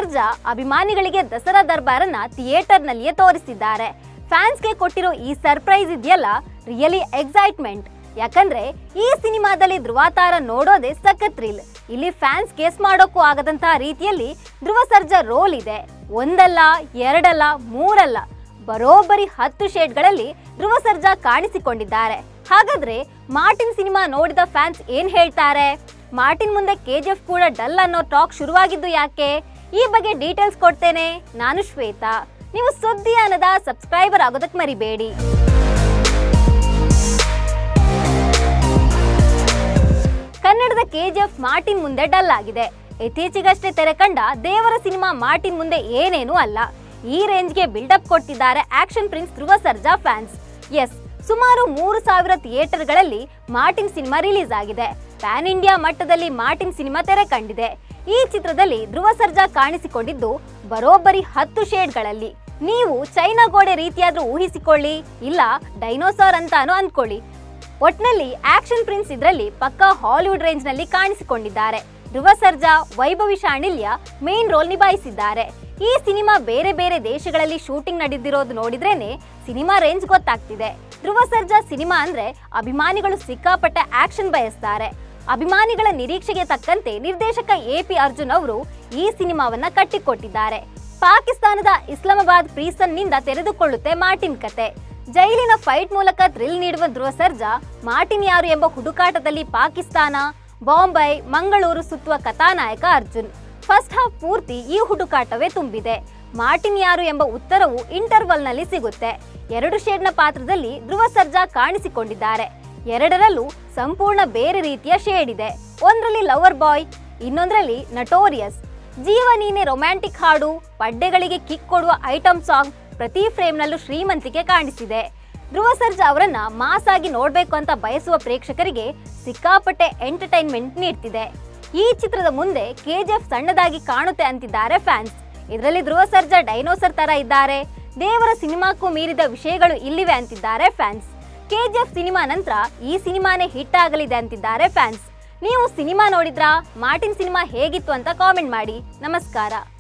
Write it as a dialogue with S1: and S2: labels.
S1: ಸರ್ಜಾ ಅಭಿಮಾನಿಗಳಿಗೆ ದಸರಾ ದರ್ಬಾರನ್ನ ಥಿಯೇಟರ್ನಲ್ಲಿಯೇ ತೋರಿಸಿದ್ದಾರೆ ಫ್ಯಾನ್ಸ್ಗೆ ಕೊಟ್ಟಿರೋ ಈ ಸರ್ಪ್ರೈಸ್ ಇದೆಯಲ್ಲ ರಿಯಲಿ ಎಕ್ಸೈಟ್ಮೆಂಟ್ ಯಾಕಂದ್ರೆ ಈ ಸಿನಿಮಾದಲ್ಲಿ ಧ್ರುವಾತಾರ ನೋಡೋದೇ ಸಖತ್ ಥ್ರಿಲ್ ಇಲ್ಲಿ ಫ್ಯಾನ್ಸ್ ಗೆಸ್ ಮಾಡೋಕ್ಕೂ ಆಗದಂತಹ ರೀತಿಯಲ್ಲಿ ಧ್ರುವ ಸರ್ಜಾ ರೋಲ್ ಇದೆ ಒಂದಲ್ಲ ಎರಡಲ್ಲ ಮೂರಲ್ಲ ಬರೋಬ್ಬರಿ ಹತ್ತು ಶೇಡ್ಗಳಲ್ಲಿ ಧ್ರುವ ಸರ್ಜಾ ಕಾಣಿಸಿಕೊಂಡಿದ್ದಾರೆ ಹಾಗಾದ್ರೆ ಮಾರ್ಟಿನ್ ಸಿನಿಮಾ ನೋಡಿದ ಫ್ಯಾನ್ಸ್ ಏನ್ ಹೇಳ್ತಾರೆ ಮಾರ್ಟಿನ್ ಮುಂದೆ ಕೆಜಿಎಫ್ ಕೂಡ ಡಲ್ ಅನ್ನೋ ಟಾಕ್ ಶುರುವಾಗಿದ್ದು ಯಾಕೆ ಈ ಬಗ್ಗೆ ಡೀಟೇಲ್ಸ್ ಕೊಡ್ತೇನೆ ನಾನು ಶ್ವೇತಾ ನೀವು ಸುದ್ದಿ ಅನ್ನದ ಸಬ್ಸ್ಕ್ರೈಬರ್ ಆಗೋದಕ್ಕೆ ಮರಿಬೇಡಿ ಕನ್ನಡದ ಕೆಜಿಎಫ್ ಮಾರ್ಟಿನ್ ಮುಂದೆ ಡಲ್ ಆಗಿದೆ ಇತ್ತೀಚೆಗಷ್ಟೇ ತೆರೆ ಕಂಡ ದೇವರ ಸಿನಿಮಾ ಮಾರ್ಟಿನ್ ಮುಂದೆ ಏನೇನೂ ಅಲ್ಲ ಈ ರೇಂಜ್ಗೆ ಬಿಲ್ಡಪ್ ಕೊಟ್ಟಿದ್ದಾರೆ action prince Dhruva Sarja fans yes ಸುಮಾರು ಮೂರು ಸಾವಿರ ಥಿಯೇಟರ್ಗಳಲ್ಲಿ ಮಾರ್ಟಿನ್ ಸಿನಿಮಾ ರಿಲೀಸ್ ಆಗಿದೆ ಪ್ಯಾನ್ ಇಂಡಿಯಾ ಮಟ್ಟದಲ್ಲಿ ಮಾರ್ಟಿನ್ ಸಿನಿಮಾ ತೆರೆ ಕಂಡಿದೆ ಈ ಚಿತ್ರದಲ್ಲಿ ಧ್ರುವ ಸರ್ಜಾ ಕಾಣಿಸಿಕೊಂಡಿದ್ದು ಬರೋಬ್ಬರಿ ಹತ್ತು ಶೇಡ್ಗಳಲ್ಲಿ ನೀವು ಚೈನಾ ಗೋಡೆ ರೀತಿಯಾದ್ರೂ ಊಹಿಸಿಕೊಳ್ಳಿ ಇಲ್ಲ ಡೈನೋಸಾರ್ ಅಂತಾನೂ ಅಂದ್ಕೊಳ್ಳಿ ಒಟ್ನಲ್ಲಿ ಆಕ್ಷನ್ ಪ್ರಿನ್ಸ್ ಇದರಲ್ಲಿ ಪಕ್ಕಾ ಹಾಲಿವುಡ್ ರೇಂಜ್ ನಲ್ಲಿ ಕಾಣಿಸಿಕೊಂಡಿದ್ದಾರೆ ಧ್ರುವ ಸರ್ಜಾ ವೈಭವಿ ಶಾಂಡಿಲ್ಯ ಮೇನ್ ರೋಲ್ ನಿಭಾಯಿಸಿದ್ದಾರೆ ಈ ಸಿನಿಮಾ ಬೇರೆ ಬೇರೆ ದೇಶಗಳಲ್ಲಿ ಶೂಟಿಂಗ್ ನಡೆದಿರೋದು ನೋಡಿದ್ರೇನೆ ಸಿನಿಮಾ ರೇಂಜ್ ಗೊತ್ತಾಗ್ತಿದೆ ಧ್ರುವ ಸರ್ಜಾ ಸಿನಿಮಾ ಅಂದ್ರೆ ಅಭಿಮಾನಿಗಳು ಸಿಕ್ಕಾಪಟ್ಟೆ ಆಕ್ಷನ್ ಬಯಸ್ತಾರೆ ಅಭಿಮಾನಿಗಳ ನಿರೀಕ್ಷೆಗೆ ತಕ್ಕಂತೆ ನಿರ್ದೇಶಕ ಎ ಪಿ ಅರ್ಜುನ್ ಅವರು ಈ ಸಿನಿಮಾವನ್ನ ಕಟ್ಟಿಕೊಟ್ಟಿದ್ದಾರೆ ಪಾಕಿಸ್ತಾನದ ಇಸ್ಲಾಮಾಬಾದ್ ಪ್ರೀಸನ್ ನಿಂದ ತೆರೆದುಕೊಳ್ಳುತ್ತೆ ಮಾರ್ಟಿನ್ ಕತೆ ಜೈಲಿನ ಫೈಟ್ ಮೂಲಕ ಥ್ರಿಲ್ ನೀಡುವ ಧ್ರುವ ಸರ್ಜಾ ಮಾರ್ಟಿನ್ ಯಾರು ಎಂಬ ಹುಡುಕಾಟದಲ್ಲಿ ಪಾಕಿಸ್ತಾನ ಬಾಂಬೈ ಮಂಗಳೂರು ಸುತ್ತುವ ಕಥಾನಾಯಕ ಅರ್ಜುನ್ ಫಸ್ಟ್ ಹಾಫ್ ಪೂರ್ತಿ ಈ ಹುಡುಕಾಟವೇ ತುಂಬಿದೆ ಮಾರ್ಟಿನ್ ಯಾರು ಎಂಬ ಉತ್ತರವು ಇಂಟರ್ವಲ್ನಲ್ಲಿ ಸಿಗುತ್ತೆ ಎರಡು ಶೇಡ್ನ ಪಾತ್ರದಲ್ಲಿ ಧ್ರುವ ಸರ್ಜಾ ಕಾಣಿಸಿಕೊಂಡಿದ್ದಾರೆ ಎರಡರಲ್ಲೂ ಸಂಪೂರ್ಣ ಬೇರೆ ರೀತಿಯ ಶೇಡ್ ಇದೆ ಒಂದರಲ್ಲಿ ಲವರ್ ಬಾಯ್ ಇನ್ನೊಂದರಲ್ಲಿ ನಟೋರಿಯಸ್ ಜೀವ ನೀನೆ ರೊಮ್ಯಾಂಟಿಕ್ ಹಾಡು ಪಡ್ಡೆಗಳಿಗೆ ಕಿಕ್ ಕೊಡುವ ಐಟಮ್ ಸಾಂಗ್ ಪ್ರತಿ ಫ್ರೇಮ್ನಲ್ಲೂ ಶ್ರೀಮಂತಿಕೆ ಕಾಣಿಸಿದೆ ಧ್ರುವ ಸರ್ಜಾ ಅವರನ್ನ ಮಾಸ್ ಆಗಿ ನೋಡ್ಬೇಕು ಅಂತ ಬಯಸುವ ಪ್ರೇಕ್ಷಕರಿಗೆ ಸಿಕ್ಕಾಪಟ್ಟೆ ಎಂಟರ್ಟೈನ್ಮೆಂಟ್ ನೀಡ್ತಿದೆ ಈ ಚಿತ್ರದ ಮುಂದೆ ಕೆಜಿಎಫ್ ಸಣ್ಣದಾಗಿ ಕಾಣುತ್ತೆ ಅಂತಿದ್ದಾರೆ ಫ್ಯಾನ್ಸ್ ಇದರಲ್ಲಿ ಧ್ರುವ ಸರ್ಜಾ ಡೈನೋಸರ್ ತರ ಇದ್ದಾರೆ ದೇವರ ಸಿನಿಮಾಕ್ಕೂ ಮೀರಿದ ವಿಷಯಗಳು ಇಲ್ಲಿವೆ ಅಂತಿದ್ದಾರೆ ಫ್ಯಾನ್ಸ್ ಕೆಜಿಎಫ್ ಸಿನಿಮಾ ನಂತರ ಈ ಸಿನಿಮಾನೇ ಹಿಟ್ ಆಗಲಿದೆ ಅಂತಿದ್ದಾರೆ ಫ್ಯಾನ್ಸ್ ನೀವು ಸಿನಿಮಾ ನೋಡಿದ್ರಾ ಮಾರ್ಟಿನ್ ಸಿನಿಮಾ ಹೇಗಿತ್ತು ಅಂತ ಕಾಮೆಂಟ್ ಮಾಡಿ ನಮಸ್ಕಾರ